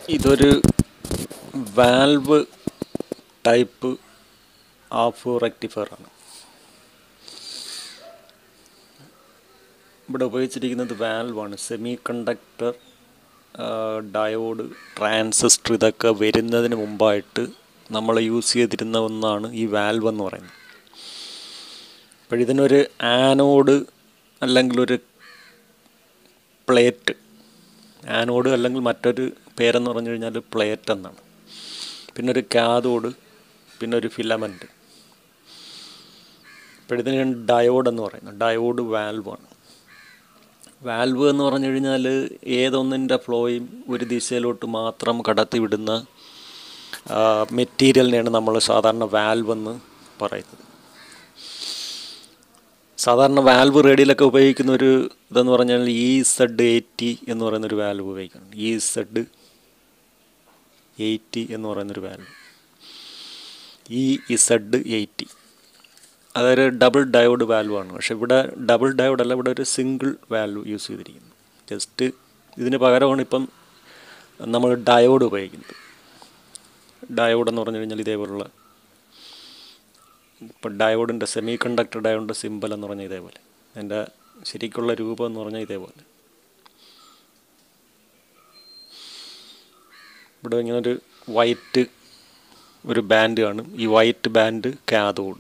ഇതൊരു valve type half rectifier ആണ് ഇവിടെ ഉപയോഗിച്ചിരിക്കുന്നത് വാൽവാണ് സെമി കണ്ടക്ടർ ഡയോഡ് ട്രാൻസിസ്റ്റർ ഇതൊക്കെ വരുന്നതിന് മുമ്പായിട്ട് നമ്മൾ യൂസ് ചെയ്തിരുന്ന ഒന്നാണ് ഈ വാൽവ് എന്ന് പറയുന്നത് അപ്പോഴിതിനൊരു ആനോഡ് അല്ലെങ്കിൽ ഒരു പ്ലേറ്റ് ആനോഡ് അല്ലെങ്കിൽ മറ്റൊരു പേരെന്ന് പറഞ്ഞു കഴിഞ്ഞാൽ പ്ലേറ്റ് എന്നാണ് പിന്നെ ഒരു കാതോഡ് പിന്നെ ഒരു ഫിലമെൻറ്റ് ഇപ്പോഴിതിന് ഡയോഡ് എന്ന് പറയുന്നത് ഡയോഡ് വാൽവാണ് വാൽവ് എന്ന് പറഞ്ഞു കഴിഞ്ഞാൽ ഏതൊന്നിൻ്റെ ഫ്ലോയും ഒരു ദിശയിലോട്ട് മാത്രം കടത്തി വിടുന്ന മെറ്റീരിയലിനെയാണ് നമ്മൾ സാധാരണ വാൽവ് എന്ന് പറയുന്നത് സാധാരണ വാൽവ് റേഡിയിലൊക്കെ ഉപയോഗിക്കുന്ന ഒരു ഇതെന്ന് പറഞ്ഞാൽ ഇ സെഡ് എയ്റ്റി എന്ന് പറയുന്ന ഒരു വാൽവ് ഉപയോഗിക്കുന്നുണ്ട് ഇ സെഡ് എയ്റ്റി എന്ന് പറയുന്നൊരു വാൽവ് ഇ ഇസഡ് എയ്റ്റി അതൊരു ഡബിൾ ഡയോഡ് വാൽവ് ആണ് പക്ഷെ ഇവിടെ ഡബിൾ ഡയോഡ് അല്ല ഇവിടെ ഒരു സിംഗിൾ വാൽവ് യൂസ് ചെയ്തിരിക്കുന്നു ജസ്റ്റ് ഇതിന് പകരമാണ് ഇപ്പം നമ്മൾ ഡയോഡ് ഉപയോഗിക്കുന്നത് ഡയോഡ് എന്ന് പറഞ്ഞു കഴിഞ്ഞാൽ ഇതേപോലുള്ള ഇപ്പം ഡയോഡിൻ്റെ സെമി കണ്ടക്ടർ ഡയോഡിൻ്റെ സിമ്പൽ എന്ന് പറഞ്ഞാൽ ഇതേപോലെ അതിൻ്റെ ശരിക്കുള്ള രൂപം എന്ന് പറഞ്ഞാൽ ഇതേപോലെ ഇവിടെ ഇങ്ങനെ ഒരു വൈറ്റ് ഒരു ബാൻഡ് കാണും ഈ വൈറ്റ് ബാൻഡ് കാതോഡ്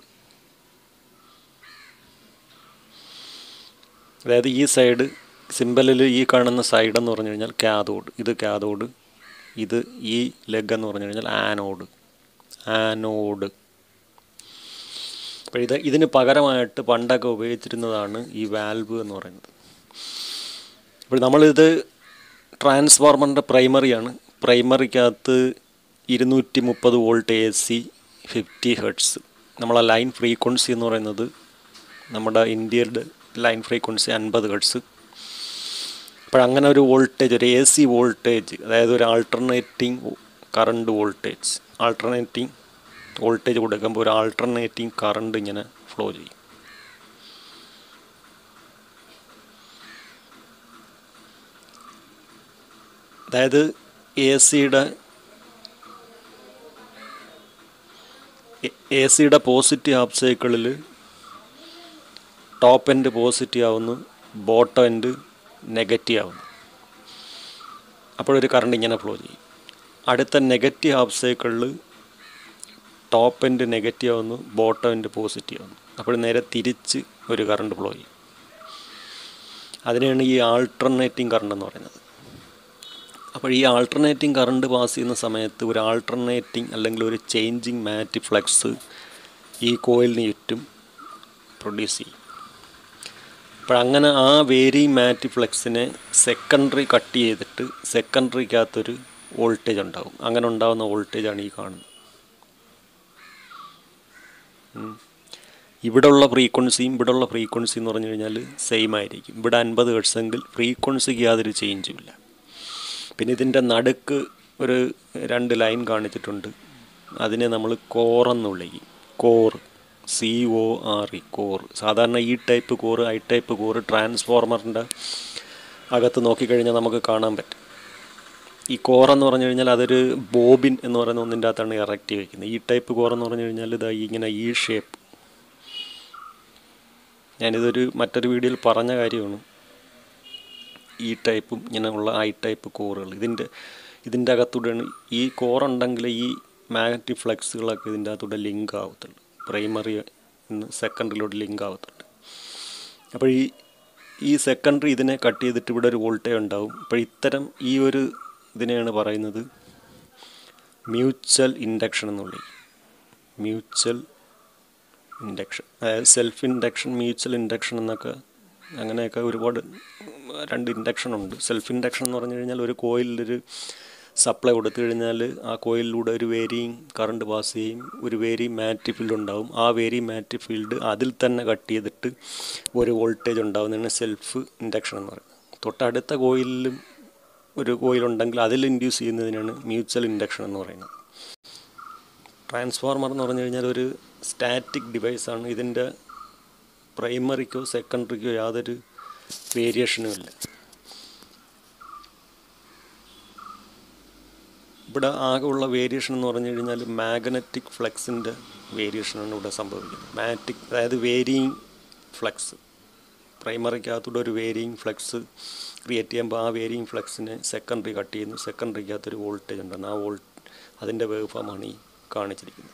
അതായത് ഈ സൈഡ് സിമ്പലിൽ ഈ കാണുന്ന സൈഡ് എന്ന് പറഞ്ഞു കഴിഞ്ഞാൽ കാതോഡ് ഇത് കാതോഡ് ഇത് ഈ ലെഗ് എന്ന് പറഞ്ഞു കഴിഞ്ഞാൽ ആനോഡ് ആനോഡ് അപ്പോൾ ഇത് ഇതിന് പകരമായിട്ട് പണ്ടൊക്കെ ഉപയോഗിച്ചിരുന്നതാണ് ഈ വാൽവ് എന്ന് പറയുന്നത് ഇപ്പോൾ നമ്മളിത് ട്രാൻസ്ഫോർമറിൻ്റെ പ്രൈമറിയാണ് പ്രൈമറിക്കകത്ത് ഇരുന്നൂറ്റി മുപ്പത് volt A C fifty hertz നമ്മളെ ലൈൻ ഫ്രീക്വൻസി എന്ന് പറയുന്നത് നമ്മുടെ ഇന്ത്യയുടെ ലൈൻ ഫ്രീക്വൻസി അൻപത് ഹെർട്സ് അപ്പോഴങ്ങനെ ഒരു വോൾട്ടേജ് ഒരു എ സി വോൾട്ടേജ് അതായത് ഒരു alternating current voltage alternating voltage കൊടുക്കുമ്പോൾ ഒരു ആൾട്ടർനേറ്റിംഗ് കറണ്ട് ഇങ്ങനെ ഫ്ലോ ചെയ്യും അതായത് എ സിയുടെ എ സിയുടെ പോസിറ്റീവ് ഹാഫ് സൈക്കിളിൽ ടോപ്പ് എൻഡ് പോസിറ്റീവ് ആവുന്നു ബോട്ടം എൻഡ് നെഗറ്റീവ് ആവുന്നു അപ്പോഴൊരു കറണ്ട് ഇങ്ങനെ ഫ്ലോ ചെയ്യും അടുത്ത നെഗറ്റീവ് ഹാഫ് സൈക്കിളിൽ ടോപ്പ് എൻഡ് നെഗറ്റീവ് ആവുന്നു ബോട്ടം എൻഡ് പോസിറ്റീവ് ആവുന്നു അപ്പോൾ നേരെ തിരിച്ച് ഒരു കറണ്ട് ഫ്ലോ ചെയ്യും അതിനെയാണ് ഈ ആൾട്ടർനേറ്റിംഗ് കറണ്ട് എന്ന് പറയുന്നത് അപ്പോൾ ഈ ആൾട്ടർനേറ്റിംഗ് കറണ്ട് പാസ് ചെയ്യുന്ന സമയത്ത് ഒരു ആൾട്ടർനേറ്റിംഗ് അല്ലെങ്കിൽ ഒരു ചേഞ്ചിങ് മാറ്റ് ഫ്ലക്സ് ഈ കോയിലിന് ചുറ്റും പ്രൊഡ്യൂസ് ചെയ്യും അപ്പോൾ അങ്ങനെ ആ വേരി മാറ്റ് ഫ്ലക്സിനെ സെക്കൻഡറി കട്ട് ചെയ്തിട്ട് സെക്കൻഡറിക്കകത്തൊരു വോൾട്ടേജ് ഉണ്ടാവും അങ്ങനെ ഉണ്ടാകുന്ന വോൾട്ടേജാണ് ഈ കാണുന്നത് ഇവിടെയുള്ള ഫ്രീക്വൻസിയും ഇവിടെയുള്ള ഫ്രീക്വൻസി എന്ന് പറഞ്ഞു കഴിഞ്ഞാൽ സെയിം ആയിരിക്കും ഇവിടെ അൻപത് ഹെർട്സെങ്കിൽ ഫ്രീക്വൻസിക്ക് യാതൊരു ചേഞ്ചും ഇല്ല പിന്നെ ഇതിൻ്റെ നടുക്ക് ഒരു രണ്ട് ലൈൻ കാണിച്ചിട്ടുണ്ട് അതിനെ നമ്മൾ കോറെന്ന് വിളിക്കും core C O R E core സാധാരണ ഈ type core I type core ട്രാൻസ്ഫോർമറിൻ്റെ അകത്ത് നോക്കിക്കഴിഞ്ഞാൽ നമുക്ക് കാണാൻ പറ്റും ഈ കോർ എന്ന് പറഞ്ഞു കഴിഞ്ഞാൽ അതൊരു ബോബിൻ എന്ന് പറയുന്ന ഒന്നിൻ്റെ അകത്താണ് ഇറക്റ്റ് വയ്ക്കുന്നത് ഈ ടൈപ്പ് കോർ എന്ന് പറഞ്ഞു കഴിഞ്ഞാൽ ഇതാ ഇങ്ങനെ ഈ ഷേപ്പ് ഞാനിതൊരു മറ്റൊരു വീഡിയോയിൽ പറഞ്ഞ കാര്യമാണ് ഈ ടൈപ്പും ഇങ്ങനെയുള്ള ഐ ടൈപ്പ് കോറുകൾ ഇതിൻ്റെ ഇതിൻ്റെ അകത്തൂടെയാണ് ഈ കോറുണ്ടെങ്കിൽ ഈ മാഗ്നറ്റിക് ഫ്ലക്സുകളൊക്കെ ഇതിൻ്റെ അകത്തൂടെ ലിങ്ക് ആവത്തുള്ളൂ പ്രൈമറി സെക്കൻഡറിലോട്ട് ലിങ്ക് ആവത്തുള്ളൂ അപ്പോൾ ഈ ഈ സെക്കൻഡറി ഇതിനെ കട്ട് ചെയ്തിട്ട് ഇവിടെ ഒരു വോൾട്ടേജ് ഉണ്ടാവും അപ്പോൾ ഇത്തരം ഈ ഒരു ഇതിനെയാണ് പറയുന്നത് മ്യൂച്വൽ ഇൻഡക്ഷൻ എന്ന് വിളിക്കും മ്യൂച്വൽ ഇൻഡക്ഷൻ അതായത് സെൽഫ് ഇൻഡക്ഷൻ മ്യൂച്വൽ ഇൻഡക്ഷൻ എന്നൊക്കെ അങ്ങനെയൊക്കെ ഒരുപാട് രണ്ട് ഇൻഡക്ഷൻ ഉണ്ട് സെൽഫ് ഇൻഡക്ഷൻ എന്ന് പറഞ്ഞു കഴിഞ്ഞാൽ ഒരു കോയിലൊരു സപ്ലൈ കൊടുത്തു കഴിഞ്ഞാൽ ആ കോയിലിലൂടെ ഒരു വേരിയിങ് കറണ്ട് പാസ് ചെയ്യും ഒരു വേരി മാറ്റ് ഫീൽഡ് ഉണ്ടാവും ആ വേരി മാറ്റ് ഫീൽഡ് അതിൽ തന്നെ കട്ട് ചെയ്തിട്ട് ഒരു വോൾട്ടേജ് ഉണ്ടാവുന്നതാണ് സെൽഫ് ഇൻഡക്ഷൻ എന്ന് പറയുന്നത് തൊട്ടടുത്ത കോയിലിലും ഒരു കോയിലുണ്ടെങ്കിൽ അതിൽ ഇൻഡ്യൂസ് ചെയ്യുന്നതിനാണ് മ്യൂച്വൽ ഇൻഡക്ഷൻ എന്ന് പറയുന്നത് ട്രാൻസ്ഫോർമർ എന്ന് പറഞ്ഞു കഴിഞ്ഞാൽ ഒരു സ്റ്റാറ്റിക് ഡിവൈസാണ് ഇതിൻ്റെ പ്രൈമറിക്കോ സെക്കൻഡറിക്കോ യാതൊരു വേരിയേഷനും ഇല്ല ഇവിടെ ആകെയുള്ള വേരിയേഷൻ എന്ന് പറഞ്ഞു കഴിഞ്ഞാൽ മാഗ്നറ്റിക് ഫ്ലക്സിൻ്റെ വേരിയേഷനാണ് ഇവിടെ സംഭവിക്കുന്നത് മാഗ്നറ്റിക് അതായത് വേരിയിങ് ഫ്ലക്സ് പ്രൈമറിക്കകത്തൂടെ ഒരു വേരിയിങ് ഫ്ലക്സ് ക്രിയേറ്റ് ചെയ്യുമ്പോൾ ആ വേരിയിങ് ഫ്ലക്സിനെ സെക്കൻഡറി കട്ട് ചെയ്യുന്നു സെക്കൻഡറിക്കകത്തൊരു വോൾട്ടേജ് ഉണ്ടാകുന്നു ആ വോൾട്ട് അതിൻ്റെ വേവ് ഫോമാണ് ഈ കാണിച്ചിരിക്കുന്നത്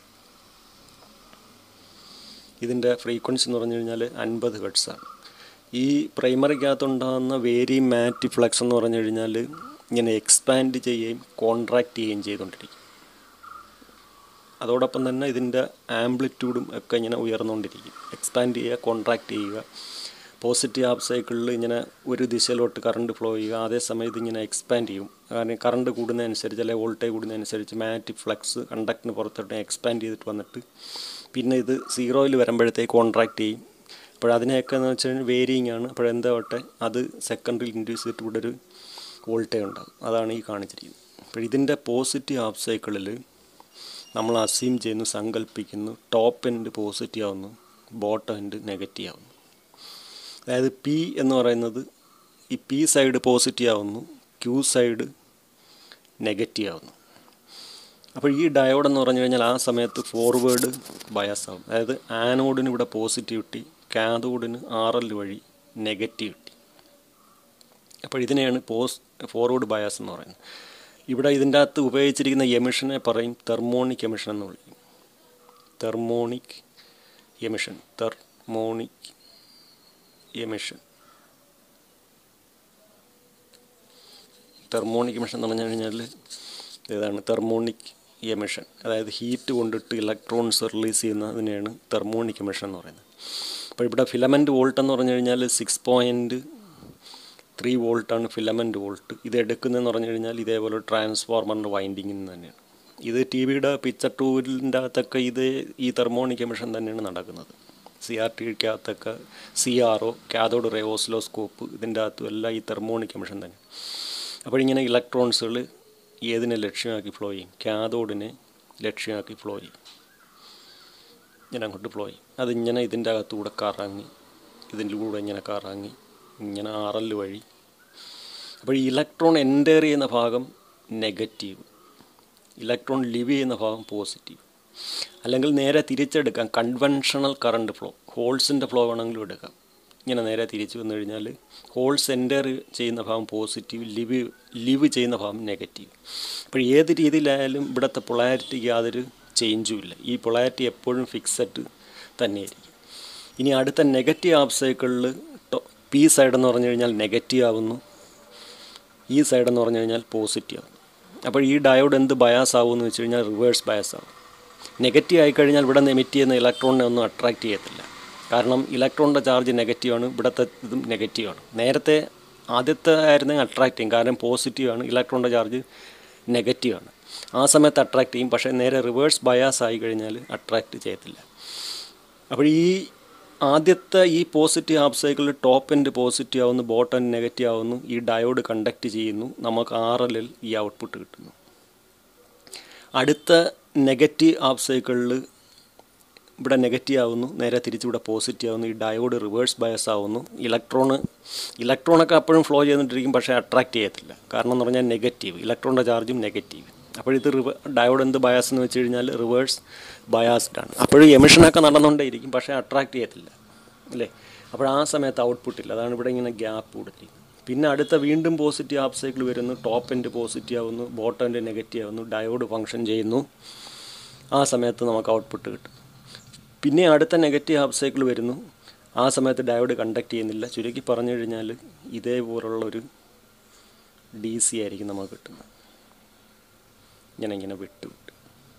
ഇതിൻ്റെ ഫ്രീക്വൻസി എന്ന് പറഞ്ഞു കഴിഞ്ഞാൽ അൻപത് ഹെഡ്സാണ് ഈ പ്രൈമറിക്കകത്തുണ്ടാകുന്ന വേരി മാറ്റി ഫ്ലക്സ് എന്ന് പറഞ്ഞു കഴിഞ്ഞാൽ ഇങ്ങനെ എക്സ്പാൻഡ് ചെയ്യുകയും കോൺട്രാക്റ്റ് ചെയ്യുകയും ചെയ്തുകൊണ്ടിരിക്കും അതോടൊപ്പം തന്നെ ഇതിൻ്റെ ആംപ്ലിറ്റ്യൂഡും ഒക്കെ ഇങ്ങനെ ഉയർന്നുകൊണ്ടിരിക്കും എക്സ്പാൻഡ് ചെയ്യുക കോൺട്രാക്റ്റ് ചെയ്യുക പോസിറ്റീവ് ഹാഫ് സൈക്കിളിൽ ഇങ്ങനെ ഒരു ദിശയിലോട്ട് കറണ്ട് ഫ്ലോ ചെയ്യുക അതേസമയം ഇതിങ്ങനെ എക്സ്പാൻഡ് ചെയ്യും കാരണം കറണ്ട് കൂടുന്നതനുസരിച്ച് അല്ലെങ്കിൽ വോൾട്ടേജ് കൂടുന്നതനുസരിച്ച് മാറ്റി ഫ്ലക്സ് കണ്ടക്ടിന് പുറത്തോട്ട് എക്സ്പാൻഡ് ചെയ്തിട്ട് വന്നിട്ട് പിന്നെ ഇത് സീറോയിൽ വരുമ്പോഴത്തേക്ക് കോൺട്രാക്റ്റ് ചെയ്യും അപ്പോൾ അതിനെയൊക്കെ എന്ന് വെച്ച് കഴിഞ്ഞാൽ വേരിയിങ് ആണ് അപ്പോൾ എന്താവട്ടെ അത് സെക്കൻഡറിയിൽ ഇൻഡ്യൂസ് ചെയ്തിട്ട് ഇവിടെ ഒരു വോൾട്ടേജ് ഉണ്ടാകും അതാണ് ഈ കാണിച്ചിരിക്കുന്നത് അപ്പോൾ ഇതിൻ്റെ പോസിറ്റീവ് ഹാഫ് സൈക്കിളിൽ നമ്മൾ അസ്യൂം ചെയ്യുന്നു സങ്കല്പിക്കുന്നു ടോപ്പ് എൻഡ് പോസിറ്റീവ് ആവുന്നു ബോട്ടം എൻഡ് നെഗറ്റീവ് ആവുന്നു അതായത് പി എന്ന് പറയുന്നത് ഈ പി സൈഡ് പോസിറ്റീവ് ആവുന്നു ക്യൂ സൈഡ് നെഗറ്റീവ് ആവുന്നു അപ്പോൾ ഈ ഡയോഡ് എന്ന് പറഞ്ഞു കഴിഞ്ഞാൽ ആ സമയത്ത് ഫോർവേഡ് ബയാസ് ആവും അതായത് ആനോഡിന് ഇവിടെ പോസിറ്റിവിറ്റി കാതോഡിന് ആർ എൽ വഴി നെഗറ്റിവിറ്റി അപ്പോൾ ഇതിനെയാണ് പോസ് ഫോർവേഡ് ബയാസ് എന്ന് പറയുന്നത് ഇവിടെ ഇതിൻ്റെ അകത്ത് ഉപയോഗിച്ചിരിക്കുന്ന എമിഷനെ പറയും തെർമോണിക് എമിഷൻ എന്ന് വിളിക്കും thermionic emission thermionic emission thermionic emission എന്ന് പറഞ്ഞു കഴിഞ്ഞാൽ ഇതാണ് തെർമോണിക് എമിഷൻ അതായത് ഹീറ്റ് കൊണ്ടിട്ട് ഇലക്ട്രോൺസ് റിലീസ് ചെയ്യുന്നതിനെയാണ് തെർമോണിക് എമിഷൻ എന്ന് പറയുന്നത് അപ്പോൾ ഇവിടെ ഫിലമെൻറ്റ് വോൾട്ട് എന്ന് പറഞ്ഞു കഴിഞ്ഞാൽ സിക്സ് പോയിൻറ്റ് ത്രീ വോൾട്ടാണ് ഫിലമെൻറ്റ് വോൾട്ട് ഇത് എടുക്കുന്നതെന്ന് പറഞ്ഞു കഴിഞ്ഞാൽ ഇതേപോലെ ട്രാൻസ്ഫോർമറിൻ്റെ വൈൻഡിങ്ങിൽ നിന്ന് തന്നെയാണ് ഇത് ടി വിയുടെ പിക്ചർ ടൂലിൻ്റെ അകത്തൊക്കെ ഇത് ഈ തെർമോണിക് എമിഷൻ തന്നെയാണ് നടക്കുന്നത് സി ആർ ടിക്കകത്തൊക്കെ C R O cathode ray oscilloscope ഇതിൻ്റെ അകത്തും എല്ലാം ഈ തെർമോണിക് എമിഷൻ തന്നെ അപ്പോൾ ഇങ്ങനെ ഇലക്ട്രോൺസുകൾ ഏതിനെ ലക്ഷ്യമാക്കി ഫ്ലോ ചെയ്യും കാതോഡിനെ ലക്ഷ്യമാക്കി ഫ്ലോ ചെയ്യും ഇങ്ങനെ അങ്ങോട്ട് ഫ്ലോ ചെയ്യും അതിങ്ങനെ ഇതിൻ്റെ അകത്തുകൂടെ കറങ്ങി ഇതിൻ്റെ കൂടെ ഇങ്ങനെ കറങ്ങി ഇങ്ങനെ ആർ എൽ വഴി അപ്പോൾ ഈ ഇലക്ട്രോൺ എൻറ്റർ ചെയ്യുന്ന ഭാഗം നെഗറ്റീവ് ഇലക്ട്രോൺ ലിവ് ചെയ്യുന്ന ഭാഗം പോസിറ്റീവ് അല്ലെങ്കിൽ നേരെ തിരിച്ചെടുക്കാം കൺവെൻഷണൽ കറണ്ട് ഫ്ലോ ഹോൾസിൻ്റെ ഫ്ലോ വേണമെങ്കിലും എടുക്കാം ഇങ്ങനെ നേരെ തിരിച്ചു വന്നു കഴിഞ്ഞാൽ ഹോൾസ് എൻറ്റർ ചെയ്യുന്ന ഭാഗം പോസിറ്റീവ് ലിവ് ലിവ് ചെയ്യുന്ന ഭാഗം നെഗറ്റീവ് അപ്പോൾ ഏത് രീതിയിലായാലും ഇവിടുത്തെ പൊളാരിറ്റിക്ക് യാതൊരു ചേഞ്ചും ഇല്ല ഈ പൊളാരിറ്റി എപ്പോഴും ഫിക്സഡ് തന്നെയായിരിക്കും ഇനി അടുത്ത നെഗറ്റീവ് ഹാഫ് സൈക്കിളിൽ പി സൈഡ് എന്ന് പറഞ്ഞു കഴിഞ്ഞാൽ നെഗറ്റീവ് ആവുന്നു ഈ സൈഡ് എന്ന് പറഞ്ഞു കഴിഞ്ഞാൽ പോസിറ്റീവ് ആവുന്നു അപ്പോൾ ഈ ഡയോഡ് എന്ത് ബയാസ് ആവുമെന്ന് വെച്ച് കഴിഞ്ഞാൽ റിവേഴ്സ് ബയാസ് ആവും നെഗറ്റീവ് ആയിക്കഴിഞ്ഞാൽ ഇവിടെ നിന്ന് എമിറ്റ് ചെയ്യുന്ന ഇലക്ട്രോണിനെ ഒന്നും അട്രാക്റ്റ് ചെയ്യത്തില്ല കാരണം ഇലക്ട്രോണിൻ്റെ ചാർജ് നെഗറ്റീവാണ് ഇവിടുത്തെ ഇതും നെഗറ്റീവാണ് നേരത്തെ ആദ്യത്തെ ആയിരുന്നെങ്കിൽ അട്രാക്റ്റ് ചെയ്യും കാരണം പോസിറ്റീവാണ് ഇലക്ട്രോണിൻ്റെ ചാർജ് നെഗറ്റീവാണ് ആ സമയത്ത് അട്രാക്റ്റ് ചെയ്യും പക്ഷേ നേരെ റിവേഴ്സ് ബയാസ് ആയി കഴിഞ്ഞാൽ അട്രാക്റ്റ് ചെയ്യത്തില്ല അപ്പോൾ ഈ ആദ്യത്തെ ഈ പോസിറ്റീവ് ഹാഫ് സൈക്കിളിൽ ടോപ്പ് എൻഡ് പോസിറ്റീവ് ആവുന്നു ബോട്ടം എൻഡ് നെഗറ്റീവ് ആവുന്നു ഈ ഡയോഡ് കണ്ടക്ട് ചെയ്യുന്നു നമുക്ക് ആർ എല്ലിൽ ഈ ഔട്ട്പുട്ട് കിട്ടുന്നു അടുത്ത നെഗറ്റീവ് ഹാഫ് സൈക്കിളിൽ ഇവിടെ നെഗറ്റീവ് ആവുന്നു നേരെ തിരിച്ചിവിടെ പോസിറ്റീവ് ആവുന്നു ഈ ഡയോഡ് റിവേഴ്സ് ബയസ് ആവുന്നു ഇലക്ട്രോണ് ഇലക്ട്രോണൊക്കെ അപ്പോഴും ഫ്ലോ ചെയ്തുകൊണ്ടിരിക്കും പക്ഷേ അട്രാക്റ്റ് ചെയ്യത്തില്ല കാരണം എന്ന് പറഞ്ഞാൽ നെഗറ്റീവ് ഇലക്ട്രോണിൻ്റെ ചാർജും നെഗറ്റീവ് അപ്പോൾ ഇത് റിവ ഡയോഡ് എന്ത് ബയാസ് എന്ന് വെച്ച് കഴിഞ്ഞാൽ റിവേഴ്സ് ബയാസ്ഡ് ആണ് അപ്പോഴും എമിഷനൊക്കെ നടന്നുകൊണ്ടേയിരിക്കും പക്ഷേ അട്രാക്റ്റ് ചെയ്യത്തില്ല അല്ലേ അപ്പോൾ ആ സമയത്ത് ഔട്ട്പുട്ട് ഇല്ല അതാണ് ഇവിടെ ഇങ്ങനെ ഗ്യാപ്പ് കൊടുത്തിരിക്കുന്നത് പിന്നെ അടുത്ത വീണ്ടും പോസിറ്റീവ് ഹാഫ് സൈക്കിൾ വരുന്നു ടോപ്പ് എൻഡ് പോസിറ്റീവ് ആവുന്നു ബോട്ടം എൻഡ് നെഗറ്റീവ് ആവുന്നു ഡയോഡ് ഫങ്ഷൻ ചെയ്യുന്നു ആ സമയത്ത് നമുക്ക് ഔട്ട്പുട്ട് കിട്ടും പിന്നെ അടുത്ത നെഗറ്റീവ് ഹാഫ് സൈക്കിൾ വരുന്നു ആ സമയത്ത് ഡയോഡ് കണ്ടക്ട് ചെയ്യുന്നില്ല ചുരുക്കി പറഞ്ഞു കഴിഞ്ഞാൽ ഇതേപോലുള്ളൊരു ഡി സി ആയിരിക്കും നമുക്ക് കിട്ടുന്നത് ഇങ്ങനെ ഇങ്ങനെ വിട്ട് വിട്ട്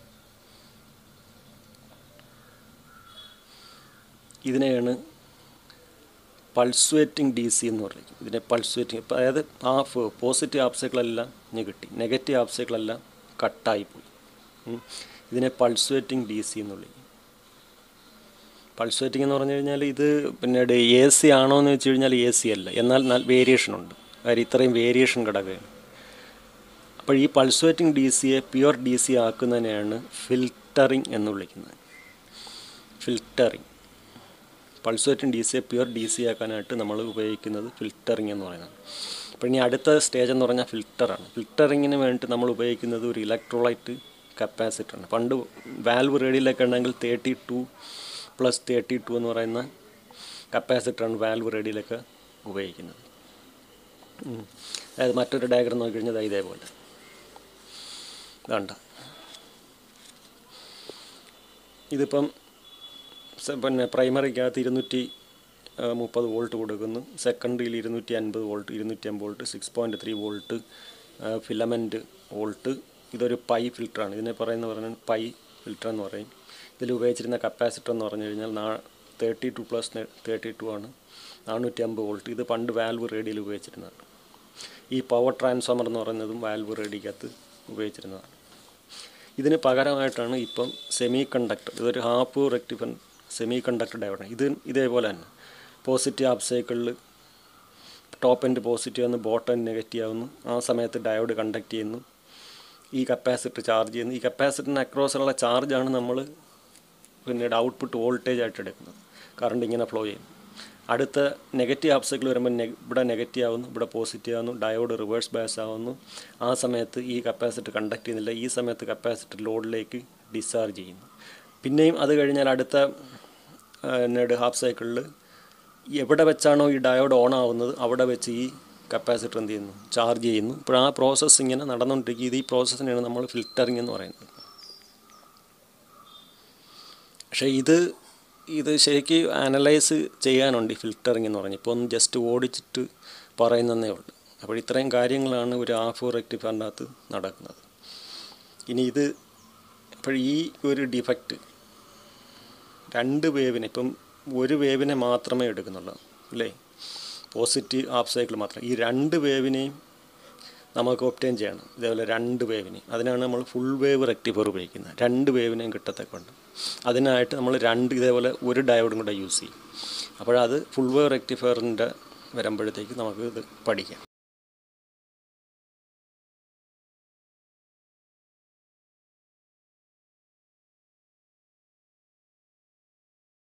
ഇതിനെയാണ് പൾസ്വേറ്റിംഗ് ഡി സി എന്ന് പറയുന്നത് ഇതിനെ പൾസ്വേറ്റിംഗ് അതായത് ഹാഫ് പോസിറ്റീവ് ഹാഫ് സൈക്കിളെല്ലാം ഇനി കിട്ടി നെഗറ്റീവ് ഹാഫ് സൈക്കിളെല്ലാം കട്ടായി പോയി ഇതിനെ പൾസ്വേറ്റിംഗ് ഡി സി എന്ന് വിളിക്കും പൾസ്വേറ്റിംഗ് എന്ന് പറഞ്ഞു കഴിഞ്ഞാൽ ഇത് പിന്നീട് എ സി ആണോ എന്ന് വെച്ച് കഴിഞ്ഞാൽ എ സി അല്ല എന്നാൽ വേരിയേഷൻ ഉണ്ട് കാര്യം ഇത്രയും വേരിയേഷൻ ഘടകമാണ് അപ്പോൾ ഈ പൾസ്വേറ്റിംഗ് ഡി സിയെ പ്യുവർ ഡി സി ആക്കുന്നതിനെയാണ് ഫിൽറ്ററിങ് എന്ന് വിളിക്കുന്നത് ഫിൽറ്ററിങ് പൾസുവേറ്റും ഡി സിയെ പ്യുവർ ഡി സി ആക്കാനായിട്ട് നമ്മൾ ഉപയോഗിക്കുന്നത് ഫിൽറ്ററിങ് എന്ന് പറയുന്നത് അപ്പോൾ ഇനി അടുത്ത സ്റ്റേജ് എന്ന് പറഞ്ഞാൽ ഫിൽറ്ററാണ് ഫിൽറ്ററിങ്ങിന് വേണ്ടിയിട്ട് നമ്മൾ ഉപയോഗിക്കുന്നത് ഒരു ഇലക്ട്രോലൈറ്റ് കപ്പാസിറ്ററാണ് പണ്ട് വാൽവ് റേഡിയിലൊക്കെ ഉണ്ടെങ്കിൽ thirty two plus thirty two എന്ന് പറയുന്ന കപ്പാസിറ്ററാണ് വാൽവ് റേഡിയിലൊക്കെ ഉപയോഗിക്കുന്നത് ഉം. അതായത് മറ്റൊരു ഡയഗ്രം നോക്കി കഴിഞ്ഞാൽ ദാ ഇതേപോലെ വേണ്ട ഇതിപ്പം സ- പിന്നെ പ്രൈമറിക്കകത്ത് ഇരുന്നൂറ്റി ആ, മുപ്പത് വോൾട്ട് കൊടുക്കുന്നു സെക്കൻഡറിയിൽ ഇരുന്നൂറ്റി അൻപത് വോൾട്ട് ഇരുന്നൂറ്റി അമ്പത് volt six point three volt filament volt ഇതൊരു പൈ ഫിൽറ്ററാണ് ഇതിനെ പറയുന്ന പറഞ്ഞാൽ പൈ ഫിൽറ്റർ എന്ന് പറയും ഇതിൽ ഉപയോഗിച്ചിരുന്ന കപ്പാസിറ്റർ എന്ന് പറഞ്ഞു കഴിഞ്ഞാൽ നാ thirty two plus thirty two ആണ് നാനൂറ്റി അമ്പത് വോൾട്ട് ഇത് പണ്ട് വാൽവ് റേഡിയിൽ ഉപയോഗിച്ചിരുന്നതാണ് ഈ പവർ ട്രാൻസ്ഫോമർ എന്ന് പറയുന്നതും വാൽവ് റേഡിക്കകത്ത് ഉപയോഗിച്ചിരുന്നതാണ് ഇതിന് പകരമായിട്ടാണ് ഇപ്പം സെമി കണ്ടക്ടർ ഇതൊരു ഹാഫ് റെക്ടിഫൻ സെമി കണ്ടക്ടർ ഡയോഡാണ് ഇത് ഇതേപോലെ തന്നെ പോസിറ്റീവ് അപ്പ് സൈക്കിളിൽ ടോപ്പ് എൻഡ് പോസിറ്റീവ് ആവുന്നു ബോട്ടം എൻഡ് നെഗറ്റീവ് ആവുന്നു ആ സമയത്ത് ഡയോഡ് കണ്ടക്ട് ചെയ്യുന്നു ഈ കപ്പാസിറ്റർ ചാർജ് ചെയ്യുന്നു ഈ കപ്പാസിറ്ററിന് അക്രോസിലുള്ള ചാർജാണ് നമ്മൾ പിന്നീട് ഔട്ട്പുട്ട് വോൾട്ടേജ് ആയിട്ട് എടുക്കുന്നത് കറണ്ട് ഇങ്ങനെ ഫ്ലോ ചെയ്യും അടുത്ത നെഗറ്റീവ് അപ്പ് സൈക്കിൾ വരുമ്പോൾ നെ ഇവിടെ നെഗറ്റീവ് ആവുന്നു ഇവിടെ പോസിറ്റീവ് ആവുന്നു ഡയോഡ് റിവേഴ്സ് ബാസ് ആവുന്നു ആ സമയത്ത് ഈ കപ്പാസിറ്റർ കണ്ടക്ട് ചെയ്യുന്നില്ല ഈ സമയത്ത് കപ്പാസിറ്റർ ലോഡിലേക്ക് ഡിസ്ചാർജ് ചെയ്യുന്നു പിന്നെയും അത് കഴിഞ്ഞാൽ അടുത്ത എന്നോട് ഹാഫ് സൈക്കിളിൽ എവിടെ വെച്ചാണോ ഈ ഡയോഡ് ഓൺ ആവുന്നത് അവിടെ വെച്ച് ഈ കപ്പാസിറ്റർ എന്ത് ചെയ്യുന്നു ചാർജ് ചെയ്യുന്നു ഇപ്പോൾ ആ പ്രോസസ്സ് ഇങ്ങനെ നടന്നുകൊണ്ടിരിക്കുക ഇത് ഈ പ്രോസസ്സിനെയാണ് നമ്മൾ ഫിൽറ്ററിങ് എന്ന് പറയുന്നത് പക്ഷേ ഇത് ഇത് ശരിക്ക് അനലൈസ് ചെയ്യാനുണ്ട് ഈ ഫിൽറ്ററിങ് എന്ന് പറഞ്ഞ് ഇപ്പോൾ ഒന്ന് ജസ്റ്റ് ഓടിച്ചിട്ട് പറയുന്നതേ ഉള്ളൂ അപ്പോൾ ഇത്രയും കാര്യങ്ങളാണ് ഒരു ഹാഫ് റെക്ടിഫയറിൻ്റെ അകത്ത് നടക്കുന്നത് ഇനി ഇത് അപ്പോൾ ഈ ഒരു ഡിഫക്റ്റ് രണ്ട് വേവിനെ ഇപ്പം ഒരു വേവിനെ മാത്രമേ എടുക്കുന്നുള്ളൂ അല്ലേ പോസിറ്റീവ് ഹാഫ് സൈക്കിൾ മാത്രം ഈ രണ്ട് വേവിനെയും നമുക്ക് ഒപ്റ്റൈൻ ചെയ്യണം ഇതേപോലെ രണ്ട് വേവിനെയും അതിനാണ് നമ്മൾ ഫുൾ വേവ് റെക്ടിഫയർ ഉപയോഗിക്കുന്നത് രണ്ട് വേവിനെയും കിട്ടത്തൊക്കെ അതിനായിട്ട് നമ്മൾ രണ്ട് ഇതേപോലെ ഒരു ഡയോഡും കൂടെ യൂസ് ചെയ്യും അപ്പോഴത് ഫുൾ വേവ് റെക്ടിഫയറിൻ്റെ വരുമ്പോഴത്തേക്ക് നമുക്ക് ഇത് പഠിക്കാം